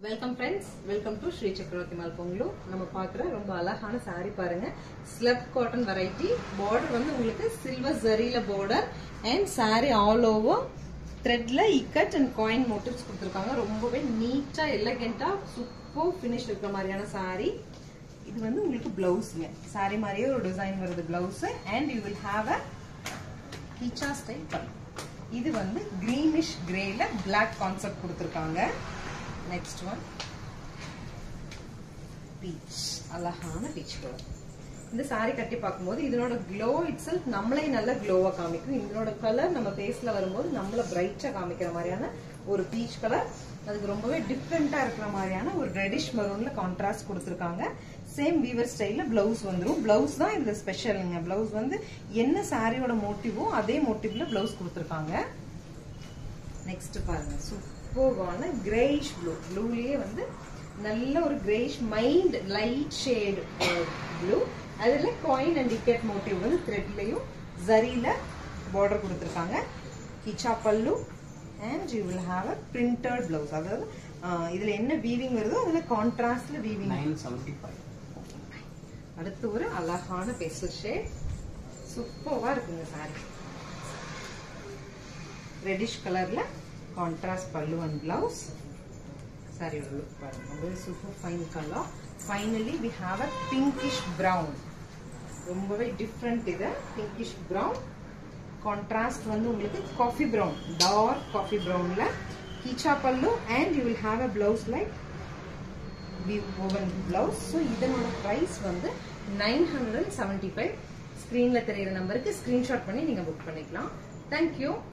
welcome friends welcome to Sri Chakravarthy mall Pongal நம்ம பார்க்குற ரொம்ப அழகான saree பாருங்க ஸ்லப் காட்டன் வெரைட்டி பார்டர் வந்து உங்களுக்கு சில்வர் ஜரியில border and saree all over த்ரெட்ல இக்கட் அண்ட் காயின் மோட்டிவ்ஸ் கொடுத்துருக்காங்க ரொம்பவே நீட்டா எலகெண்டா சூப்பர் ஃபினிஷ் இருக்கிற மாதிரியான saree இது வந்து உங்களுக்கு பிளவுஸ்ங்க saree மாதிரியே ஒரு டிசைன் வருது blouse and you will have a ஹிச்சா ஸ்டைல் பல்லு இது வந்து கிரீனிஷ் கிரேல பிளாக் கான்செப்ட் கொடுத்துருக்காங்க நெக்ஸ்ட் ஒன் பீச் அழகான பீச் கலர் இந்த saree கட்டி பார்க்கும்போது இதனோட க்ளோ இட் செல்ஃப் நம்மளே நல்ல க்ளோவா காமிக்கும் இதனோட கலர் நம்ம ஃபேஸ்ல வரும்போது நம்மள பிரைட்டா காமிக்கிற மாதிரியான ஒரு பீச் கலர் அதுக்கு ரொம்பவே டிஃப்ரெண்டா இருக்கிற மாதிரியான ஒரு ரெடிஷ் மரூன்ல கான்ட்ராஸ்ட் கொடுத்துருக்காங்க சேம் வீவர் ஸ்டைல்ல பிளவுஸ் வந்துரும் பிளவுஸ் தான் இதுல ஸ்பெஷலுங்க பிளவுஸ் வந்து என்ன சாரியோட மோட்டிவோ அதே மோட்டிவ்ல பிளவுஸ் கொடுத்துருக்காங்க நெக்ஸ்ட் பாருங்க சூப்பர்வான கிரேஷ் ப்ளூ ப்ளூலயே வந்து நல்ல ஒரு greyish mint light shade blue அதுல காயின் அண்ட் டிக்கெட் மோட்டிவ் வந்து த்ரெட்லயும் ஜரியில பார்டர் கொடுத்துருக்காங்க கிச்சா பல்லு and you will have a printed blouse அதாவது ஆஹ், இதுல என்ன வீவிங் வருதோ அதுல கான்ட்ராஸ்ட்ல வீவிங் நைன் செவன்டி ஃபைவ் அடுத்து ஒரு அழகான பெசல் ஷேட் சூப்பர்வா இருக்குங்க சாரி ரெடிஷ் கலர்ல கான்ட்ராஸ்ட் பல்லு அண்ட் பிளவுஸ் சாரியோட லுக் பாருங்க ரொம்பவே super fine colour finally we have a pinkish brown ரொம்பவே டிஃப்ரெண்ட் இது பிங்கிஷ் பிரவுன் கான்ட்ராஸ்ட் வந்து உங்களுக்கு காஃபி பிரவுன் டார்க் காஃபி பிரவுன்ல கீச்சா பல்லு and you will have a blouse like woven blouse so இதனோட ப்ரைஸ் வந்து nine hundred and seventy five ஸ்க்ரீனில் தெரியிற நம்பருக்கு ஸ்க்ரீன்ஷாட் பண்ணி நீங்கள் புக் பண்ணிக்கலாம் தேங்க்யூ